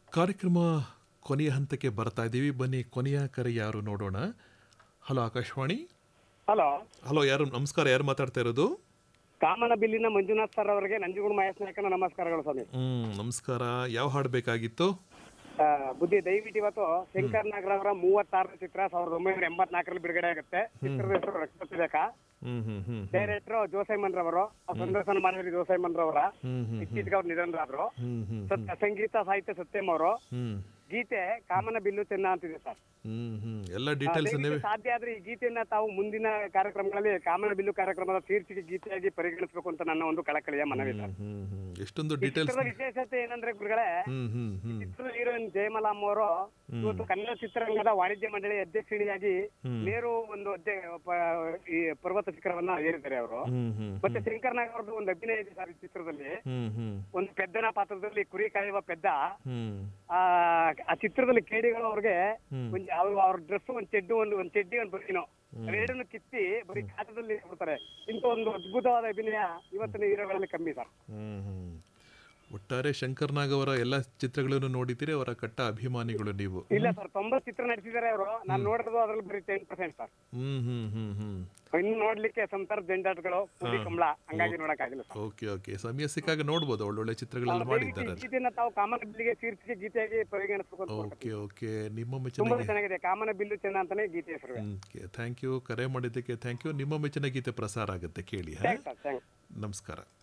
ಕಾರ್ಯಕ್ರಮ ಕೊನೆಯ ಹಂತಕ್ಕೆ ಬರ್ತಾ ಇದ್ದೀವಿ ಬನ್ನಿ ಕೊನೆಯ ಕರೆ ಯಾರು ನೋಡೋಣ ಹಲೋ ಆಕಾಶವಾಣಿ ಹಲೋ ಹಲೋ ಯಾರು ನಮಸ್ಕಾರ ಯಾರು ಮಾತಾಡ್ತಾ ಇರೋದು ಕಾಮನ ಬಿಲ್ಲಿನ ಮಂಜುನಾಥ್ ಸರ್ ಅವರಿಗೆ ನಂಜುಗುಣ ಮಹೇಶ್ ನಾಯಕನ ನಮಸ್ಕಾರಗಳು ಸ್ವಾಮಿ ಹ್ಮ್ ನಮಸ್ಕಾರ ಯಾವ ಹಾಡು ಬೇಕಾಗಿತ್ತು ಆ, ಬುದ್ಧಿ ದಯವಿಟ್ಟು ಇವತ್ತು ಶಂಕರ್ ನಾಗರ ಅವರ ಮೂವತ್ತಾರನೇ ಚಿತ್ರ ಸಾವಿರದ ಒಂಬೈನೂರ ಎಂಬತ್ನಾಲ್ಕರಲ್ಲಿ ಬಿಡುಗಡೆ ಆಗುತ್ತೆ ಚಿತ್ರದ ಹೆಸರು ರಕ್ತತಿಲಕ ಹ್ಮ್ ಹ್ಮ್ ಹ್ಮ್ ಡೈರೆಕ್ಟರ್ ಜೋಸೈಮನ್ ರವರು ಸಂದರ್ಶನ ಮಾಡಿದ್ರಿ ಜೋಸೈಮನ್ ರವರ ಹ್ಮ್ ಹ್ಮ್ ಇತ್ತೀಚೆಗೆ ಅವ್ರು ನಿಧನರಾದ್ರು ಹ್ಮ್ ಹ್ಮ್ ಸತ್ಯ ಸಂಗೀತ ಸಾಹಿತ್ಯ ಸತ್ಯಂ ಅವರು ಹ್ಮ್ ಗೀತೆ ಕಾಮನ ಬಿಲ್ಲು ಚೆನ್ನ ಅಂತಿದೆ ಸರ್ ಹ್ಮ್ ಹ್ಮ್ ಎಲ್ಲ ಡೀಟೇಲ್ಸ್ ದಯವಿಟ್ಟು ನೀವೇ ಸಾಧ್ಯ ಆದ್ರೆ ಈ ಗೀತೆಯನ್ನ ತಾವು ಮುಂದಿನ ಕಾರ್ಯಕ್ರಮಗಳಲ್ಲಿ ಕಾಮನ ಬಿಲ್ಲು ಕಾರ್ಯಕ್ರಮದ ಶೀರ್ಷಿಕೆ ಗೀತೆಯಾಗಿ ಪರಿಗಣಿಸಬೇಕು ಅಂತ ನನ್ನ ಒಂದು ಕಳಕಳಿಯ ಮನವಿ ಸರ್ ಹ್ಮ್ ಹ್ಮ್ ಎಷ್ಟೊಂದು ಈ ಡೀಟೇಲ್ಸ್ ಚಿತ್ರದ ವಿಶೇಷತೆ ಏನಂದ್ರೆ ಗುರುಗಳೇ ಹ್ಮ್ ಹ್ಮ್ ಹ್ಮ್ ಚಿತ್ರದ ಹೀರೋಯಿನ್ ಜಯಮಲಾಮ್ ಅವರು ಇವತ್ತು ಕನ್ನಡ ಚಿತ್ರರಂಗದ ವಾಣಿಜ್ಯ ಮಂಡಳಿ ಅಧ್ಯಕ್ಷಿಣಿಯಾಗಿ ನೇರು ಒಂದು ಅಧ್ಯ- ಪ- ಈ ಪರ್ವತ ಶಿಖರವನ್ನ ಏರಿದ್ದಾರೆ ಅವರು ಹ್ಮ್ ಹ್ಮ್ ಮತ್ತೆ ಶಂಕರ್ ನಾಗ್ ಅವ್ರದ್ದು ಒಂದು ಅಭಿನಯ ಇದೆ ಸರ್ ಈ ಚಿತ್ರದಲ್ಲಿ ಹ್ಮ್ ಹ್ಮ್ ಒಂದು ಪೆದ್ದನ ಪಾತ್ರದಲ್ಲಿ ಕುರಿ ಕಾಯುವ ಪೆದ್ದ ಹ್ಮ್ ಆ ಆ ಚಿತ್ರದಲ್ಲಿ ಕೇಡಿಗಳು ಅವ್ರಿಗೆ ಹ್ಮ್. ಒಂದ್ ಅವ್ರ ಅವ್ರ ಡ್ರೆಸ್ ಒಂದ್ ಚೆಡ್ಡು ಒಂದು ಒಂದ್ ಚಡ್ಡಿ ಒಂದ್ ಬರೀನೋ ಅವೆರಡನ್ನು ಕಿತ್ತಿ ಬರೀ ಖಾತದಲ್ಲಿ ಬಿಡ್ತಾರೆ ಇಂಥ ಒಂದು ಅದ್ಭುತವಾದ ಅಭಿನಯ ಇವತ್ತಿನ ಹೀರೋಗಳಲ್ಲಿ ಕಮ್ಮಿ ಸರ್ ಹ್ಮ್ ಹ್ಮ್ ಒಟ್ಟಾರೆ ಶಂಕರ್ ನಾಗ್ ಅವರ ಎಲ್ಲ ಚಿತ್ರಗಳನ್ನು ನೋಡಿದ್ದೀರಿ ಅವರ ಕಟ್ಟ ಅಭಿಮಾನಿಗಳು ನೀವು ಇಲ್ಲ ಸರ್ ತೊಂಬತ್ ಚಿತ್ರ ನಡೆಸಿದ್ದಾರೆ ಅವರು ನಾನು ನೋಡಿರೋದು ಅದ್ರಲ್ಲಿ ಬರೀ ಟೆನ್ ಪರ್ಸೆಂಟ್ ಸರ್ ಹ್ಮ್ ಹ್ಮ್ ಹ್ಮ್ ಹ್ಮ್ ಇನ್ನು ನೋಡ್ಲಿಕ್ಕೆ ಸಂಸಾರ ಜಂಜಾಟಗಳು ಪುಡಿ ಕಂಬಳ ಹಂಗಾಗಿ ನೋಡಕ್ ಆಗಿಲ್ಲ ಸರ್ ಓಕೆ ಓಕೆ ಸಮಯ ಸಿಕ್ಕಾಗ ನೋಡ್ಬೋದು ಒಳ್ಳೊಳ್ಳೆ ಚಿತ್ರಗಳೆಲ್ಲ ಮಾಡಿದ್ದಾರೆ ಈ ಗೀತೆಯನ್ನ ತಾವು ಕಾಮನ ಬಿಲ್ಲಿಗೆ ಶೀರ್ಷಿಕೆ ಗೀತೆಯಾಗಿ ಪರಿಗಣಿಸಬೇಕು ಅಂತ ಓಕೆ ಓಕೆ ನಿಮ್ಮ ಮೆಚ್ಚಿನ ತುಂಬಾ ಚೆನ್ನಾಗಿದೆ ಕಾಮನ ಬಿಲ್ಲು ಚೆನ್ನ ಅಂತಾನೆ ಗೀತೆ ಹೆಸರು ಥ್ಯಾಂಕ್ ಯು ಕರೆ ಮಾಡಿದ್ದಕ್ಕೆ ಥ್ಯಾಂಕ್ ಯು ನಿಮ್ಮ ಮೆಚ್ಚಿನ ಗೀತೆ ಪ್ರಸಾರ ಆಗುತ್ತೆ ಕೇಳಿ ಹಾ ಥ್ಯಾಂಕ್ಸ್ ಸರ್ ಥ್ಯಾಂಕ್ಸ್ ನಮಸ್ಕಾರ